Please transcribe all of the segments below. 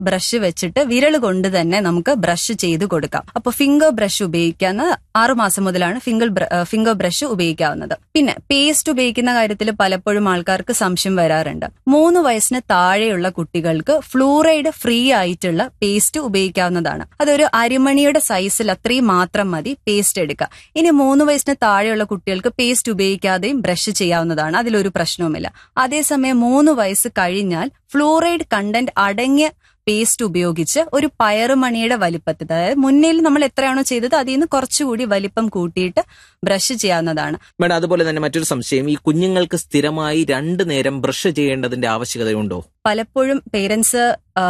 brush വെച്ചിട്ട് വിരൽ കൊണ്ട് തന്നെ നമുക്ക് ബ്രഷ് ചെയ്ത് കൊടുക്കാം അപ്പൊ ഫിംഗർ ബ്രഷ് ഉപയോഗിക്കാവുന്ന ആറു മാസം മുതലാണ് ഫിംഗർ ഫിംഗർ ബ്രഷ് ഉപയോഗിക്കാവുന്നത് പിന്നെ പേസ്റ്റ് ഉപയോഗിക്കുന്ന കാര്യത്തിൽ പലപ്പോഴും ആൾക്കാർക്ക് സംശയം വരാറുണ്ട് മൂന്ന് വയസ്സിന് താഴെയുള്ള കുട്ടികൾക്ക് ഫ്ലൂറൈഡ് ഫ്രീ ആയിട്ടുള്ള പേസ്റ്റ് ഉപയോഗിക്കാവുന്നതാണ് അതൊരു അരിമണിയുടെ സൈസിൽ അത്രയും മാത്രം മതി പേസ്റ്റ് എടുക്കുക ഇനി മൂന്ന് വയസ്സിന് താഴെയുള്ള കുട്ടികൾക്ക് പേസ്റ്റ് ഉപയോഗിക്കാതെയും ബ്രഷ് ചെയ്യാവുന്നതാണ് അതിലൊരു പ്രശ്നവുമില്ല അതേസമയം മൂന്ന് വയസ്സ് കഴിഞ്ഞാൽ ഫ്ലൂറൈഡ് കണ്ടന്റ് അടങ്ങിയ പേസ്റ്റ് ഉപയോഗിച്ച് ഒരു പയറുമണിയുടെ വലിപ്പത്തിൽ അതായത് മുന്നിൽ നമ്മൾ എത്രയാണോ ചെയ്തത് അതിൽ നിന്ന് കുറച്ചുകൂടി വലിപ്പം കൂട്ടിയിട്ട് ബ്രഷ് ചെയ്യാവുന്നതാണ് മേഡം അതുപോലെ തന്നെ മറ്റൊരു സംശയം ഈ കുഞ്ഞുങ്ങൾക്ക് സ്ഥിരമായി രണ്ടു നേരം ബ്രഷ് ചെയ്യേണ്ടതിന്റെ ആവശ്യകതയുണ്ടോ പലപ്പോഴും പേരൻസ്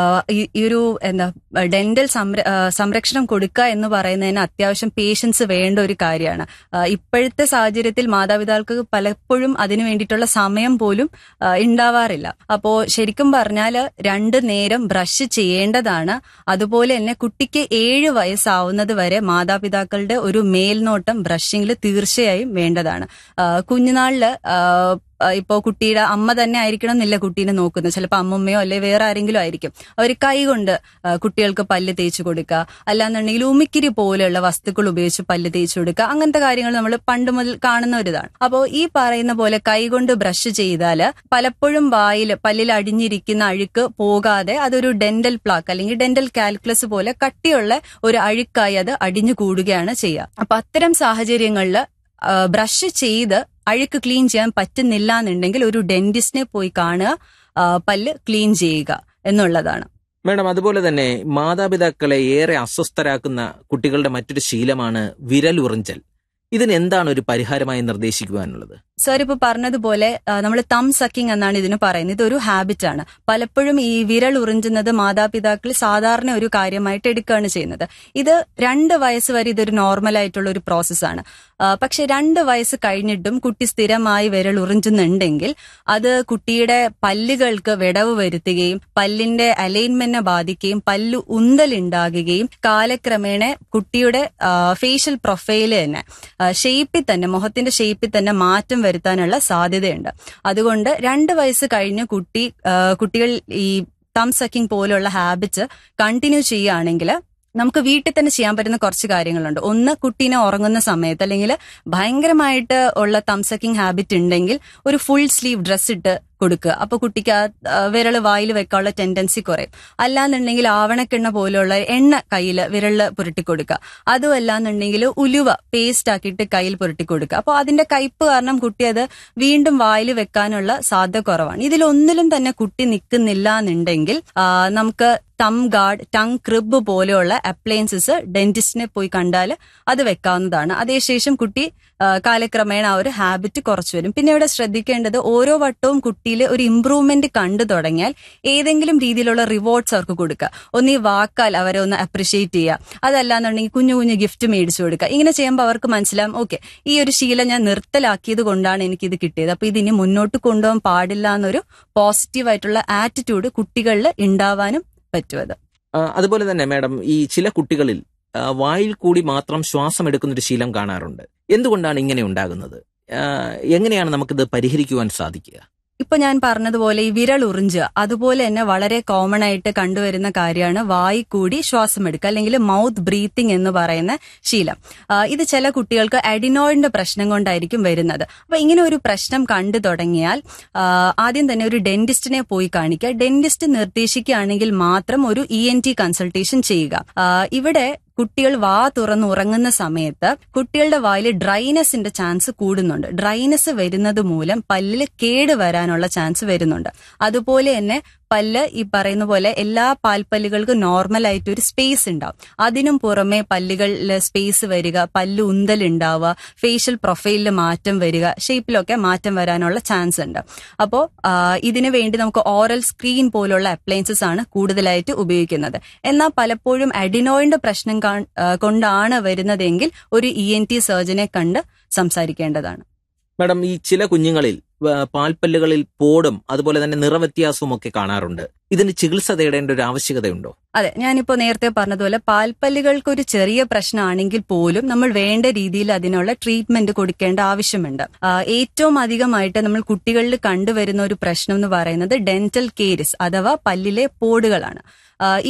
ഈ ഒരു എന്താ ഡെന്റൽ സംര- ആ, സംരക്ഷണം കൊടുക്കുക എന്ന് പറയുന്നതിന് അത്യാവശ്യം പേഷ്യൻസ് വേണ്ട ഒരു കാര്യമാണ് ആ, ഇപ്പോഴത്തെ സാഹചര്യത്തിൽ മാതാപിതാക്കൾക്ക് പലപ്പോഴും അതിനു വേണ്ടിയിട്ടുള്ള സമയം പോലും ആ, ഉണ്ടാവാറില്ല അപ്പോ ശരിക്കും പറഞ്ഞാൽ രണ്ട് നേരം ബ്രഷ് ചെയ്യേണ്ടതാണ് അതുപോലെ തന്നെ കുട്ടിക്ക് ഏഴ് വയസ്സാവുന്നത് വരെ മാതാപിതാക്കളുടെ ഒരു മേൽനോട്ടം ബ്രഷിങ്ങിൽ തീർച്ചയായും വേണ്ടതാണ് ആ, കുഞ്ഞുനാളില് ആ, ഇപ്പോൾ കുട്ടിയുടെ അമ്മ തന്നെ ആയിരിക്കണം എന്നില്ല കുട്ടീനെ നോക്കുന്നത് ചിലപ്പോൾ അമ്മമ്മയോ അല്ലെ വേറെ ആരെങ്കിലും ആയിരിക്കും അവർ കൈ കൊണ്ട് ആ, കുട്ടികൾക്ക് പല്ല് തേച്ച് കൊടുക്കുക അല്ലാന്നുണ്ടെങ്കിൽ ഉമിക്കിരി പോലെയുള്ള വസ്തുക്കൾ ഉപയോഗിച്ച് പല്ല് തേച്ച് കൊടുക്കുക അങ്ങനത്തെ കാര്യങ്ങൾ നമ്മൾ പണ്ട് മുതൽ കാണുന്ന ഒരു ഇതാണ് അപ്പോൾ ഈ പറയുന്ന പോലെ കൈ കൊണ്ട് ബ്രഷ് ചെയ്താൽ പലപ്പോഴും വായിൽ പല്ലിൽ അടിഞ്ഞിരിക്കുന്ന അഴുക്ക് പോകാതെ അതൊരു ഡെന്റൽ പ്ലാക്ക് അല്ലെങ്കിൽ ഡെന്റൽ കാൽക്കുലസ് പോലെ കട്ടിയുള്ള ഒരു അഴുക്കായി അത് അടിഞ്ഞു കൂടുകയാണ് ചെയ്യുക അപ്പൊ അത്തരം സാഹചര്യങ്ങളിൽ ബ്രഷ് ചെയ്ത് അഴുക്ക് ക്ലീൻ ചെയ്യാൻ പറ്റുന്നില്ല എന്നുണ്ടെങ്കിൽ ഒരു ഡെന്റിസ്റ്റിനെ പോയി കാണുക ആ, പല്ല് ക്ലീൻ ചെയ്യുക എന്നുള്ളതാണ് മേഡം അതുപോലെ തന്നെ മാതാപിതാക്കളെ ഏറെ അസ്വസ്ഥരാക്കുന്ന കുട്ടികളുടെ മറ്റൊരു ശീലമാണ് വിരലുറിഞ്ചൽ ഇതിന് എന്താണ് ഒരു പരിഹാരമായി നിർദ്ദേശിക്കുവാനുള്ളത് സാർ ഇപ്പൊ പറഞ്ഞതുപോലെ നമ്മൾ തം സക്കിംഗ് എന്നാണ് ഇതിന് പറയുന്നത് ഇതൊരു ഹാബിറ്റ് ആണ് പലപ്പോഴും ഈ വിരൽ ഉറിഞ്ചുന്നത് മാതാപിതാക്കൾ സാധാരണ ഒരു കാര്യമായിട്ട് എടുക്കുകയാണ് ചെയ്യുന്നത് ഇത് രണ്ട് വയസ്സ് വരെ ഇതൊരു നോർമൽ ആയിട്ടുള്ള ഒരു പ്രോസസ്സാണ് പക്ഷെ രണ്ട് വയസ്സ് കഴിഞ്ഞിട്ടും കുട്ടി സ്ഥിരമായി വിരൽ ഉറിഞ്ചുന്നുണ്ടെങ്കിൽ അത് കുട്ടിയുടെ പല്ലുകൾക്ക് വിടവ് വരുത്തുകയും പല്ലിന്റെ അലൈൻമെന്റിനെ ബാധിക്കുകയും പല്ലു ഉന്തലുണ്ടാകുകയും കാലക്രമേണ കുട്ടിയുടെ ഫേഷ്യൽ പ്രൊഫൈല് തന്നെ ഷേപ്പിൽ തന്നെ മുഖത്തിന്റെ ഷേപ്പിൽ തന്നെ മാറ്റം വരുത്താനുള്ള സാധ്യതയുണ്ട് അതുകൊണ്ട് രണ്ട് വയസ്സ് കഴിഞ്ഞ് കുട്ടി ആ, കുട്ടികൾ ഈ തം സക്കിംഗ് പോലുള്ള ഹാബിറ്റ് കണ്ടിന്യൂ ചെയ്യുകയാണെങ്കിൽ നമുക്ക് വീട്ടിൽ തന്നെ ചെയ്യാൻ പറ്റുന്ന കുറച്ച് കാര്യങ്ങളുണ്ട് ഒന്ന് കുട്ടീനെ ഉറങ്ങുന്ന സമയത്ത് അല്ലെങ്കിൽ ഭയങ്കരമായിട്ട് ഉള്ള തംസക്കിംഗ് ഹാബിറ്റ് ഉണ്ടെങ്കിൽ ഒരു ഫുൾ സ്ലീവ് ഡ്രസ് ഇട്ട് കൊടുക്കുക അപ്പൊ കുട്ടിക്ക് ആ വിരൽ വായിൽ വെക്കാനുള്ള ടെൻഡൻസി കുറയും അല്ലാന്നുണ്ടെങ്കിൽ ആവണക്കെണ്ണ പോലുള്ള എണ്ണ കയ്യിൽ വിരലിൽ പുരട്ടി കൊടുക്കുക അതും അല്ലാന്നുണ്ടെങ്കിൽ ഉലുവ പേസ്റ്റ് ആക്കിയിട്ട് കയ്യിൽ പുരട്ടി കൊടുക്കുക അപ്പോൾ അതിന്റെ കയ്പ് കാരണം കുട്ടി അത് വീണ്ടും വായിൽ വെക്കാനുള്ള സാധ്യത കുറവാണ് ഇതിലൊന്നിലും തന്നെ കുട്ടി നിൽക്കുന്നില്ല എന്നുണ്ടെങ്കിൽ ആ, നമുക്ക് thumb guard tongue crib appliances അപ്ലയൻസസ് ഡെന്റിസ്റ്റിനെ പോയി കണ്ടാൽ അത് വെക്കാവുന്നതാണ് അതേശേഷം കുട്ടി ആ, കാലക്രമേണ ആ ഒരു ഹാബിറ്റ് കുറച്ചു വരും പിന്നെ ഇവിടെ ശ്രദ്ധിക്കേണ്ടത് ഓരോ വട്ടവും കുട്ടിയിൽ ഒരു ഇമ്പ്രൂവ്മെന്റ് കണ്ടു തുടങ്ങിയാൽ ഏതെങ്കിലും രീതിയിലുള്ള റിവാർഡ്സ് അവർക്ക് കൊടുക്കുക ഒന്ന് ഈ വാക്കാൽ അവരെ ഒന്ന് അപ്രിഷിയേറ്റ് ചെയ്യുക അതല്ലാന്നുണ്ടെങ്കിൽ കുഞ്ഞു കുഞ്ഞു ഗിഫ്റ്റ് മേടിച്ചു കൊടുക്കുക ഇങ്ങനെ ചെയ്യുമ്പോൾ അവർക്ക് മനസ്സിലാവും ഓക്കെ ഈ ഒരു ശീലം ഞാൻ നിർത്തലാക്കിയത് കൊണ്ടാണ് എനിക്കിത് കിട്ടിയത് അപ്പൊ ഇതിനി മുന്നോട്ട് കൊണ്ടുപോകാൻ പാടില്ല എന്നൊരു പോസിറ്റീവായിട്ടുള്ള ആറ്റിറ്റ്യൂഡ് കുട്ടികളിൽ ഉണ്ടാവാനും പറ്റുമത് ആ, അതുപോലെ തന്നെ മാഡം ഈ ചില കുട്ടികളിൽ ആ, വായിൽ കൂടി മാത്രം ശ്വാസം എടുക്കുന്ന ഒരു ശീലം കാണാറുണ്ട് എന്തുകൊണ്ടാണ് ഇങ്ങനെ ഉണ്ടാകുന്നത് ആ, എങ്ങനെയാണ് നമുക്കിത് പരിഹരിക്കുവാൻ സാധിക്കുക ഇപ്പൊ ഞാൻ പറഞ്ഞതുപോലെ ഈ വിരൽ ഉറിഞ്ചുക അതുപോലെ തന്നെ വളരെ കോമൺ ആയിട്ട് കണ്ടുവരുന്ന കാര്യമാണ് വായി കൂടി ശ്വാസം എടുക്കുക അല്ലെങ്കിൽ മൗത്ത് ബ്രീത്തിങ് എന്ന് പറയുന്ന ശീലം ആ, ഇത് ചില കുട്ടികൾക്ക് അഡിനോയിഡിന്റെ പ്രശ്നം കൊണ്ടായിരിക്കും വരുന്നത് അപ്പൊ ഇങ്ങനെ ഒരു പ്രശ്നം കണ്ടു തുടങ്ങിയാൽ ആ, ആദ്യം തന്നെ ഒരു ഡെന്റിസ്റ്റിനെ പോയി കാണിക്കുക ഡെന്റിസ്റ്റ് നിർദ്ദേശിക്കുകയാണെങ്കിൽ മാത്രം ഒരു ഇ എൻ ടി കൺസൾട്ടേഷൻ ചെയ്യുക ആ, ഇവിടെ കുട്ടികൾ വാ തുറന്ന് ഉറങ്ങുന്ന സമയത്ത് കുട്ടികളുടെ വായിൽ ഡ്രൈനെസിന്റെ ചാൻസ് കൂടുന്നുണ്ട് ഡ്രൈനെസ് വരുന്നത് മൂലം പല്ലിൽ കേട് വരാനുള്ള ചാൻസ് വരുന്നുണ്ട് അതുപോലെ തന്നെ പല്ല് ഈ പറയുന്ന പോലെ എല്ലാ പാൽപ്പല്ലുകൾക്കും നോർമൽ ആയിട്ട് ഒരു സ്പേസ് ഉണ്ടാവും അതിനും പുറമെ പല്ലുകളിൽ സ്പേസ് വരിക പല്ല് ഉന്തൽ ഉണ്ടാവുക ഫേഷ്യൽ പ്രൊഫൈലിൽ മാറ്റം വരിക ഷേപ്പിലൊക്കെ മാറ്റം വരാനുള്ള ചാൻസ് ഉണ്ട് അപ്പോൾ ഇതിനു വേണ്ടി നമുക്ക് ഓറൽ സ്ക്രീൻ പോലുള്ള അപ്ലയൻസസ് ആണ് കൂടുതലായിട്ട് ഉപയോഗിക്കുന്നത് എന്നാൽ പലപ്പോഴും അഡിനോയിന്റെ പ്രശ്നം കാ- ആ, കൊണ്ടാണ് വരുന്നതെങ്കിൽ ഒരു ഇ എൻ ടി സർജനെ കണ്ട് സംസാരിക്കേണ്ടതാണ് മാഡം ഈ ചില കുഞ്ഞുങ്ങളിൽ ആ, പാൽപ്പല്ലുകളിൽ പോടും അതുപോലെ തന്നെ നിറവ്യത്യാസവും ഒക്കെ കാണാറുണ്ട് ഇതിന് ചികിത്സ തേടേണ്ട ഒരു ആവശ്യകതയുണ്ടോ അതെ ഞാനിപ്പോ നേരത്തെ പറഞ്ഞതുപോലെ പാൽപ്പല്ലുകൾക്ക് ഒരു ചെറിയ പ്രശ്നമാണെങ്കിൽ പോലും നമ്മൾ വേണ്ട രീതിയിൽ അതിനുള്ള ട്രീറ്റ്മെന്റ് കൊടുക്കേണ്ട ആവശ്യമുണ്ട് ആ, ഏറ്റവും അധികമായിട്ട് നമ്മൾ കുട്ടികളിൽ കണ്ടുവരുന്ന ഒരു പ്രശ്നം എന്ന് പറയുന്നത് ഡെന്റൽ കേരിസ് അഥവാ പല്ലിലെ പോടുകളാണ് ആ,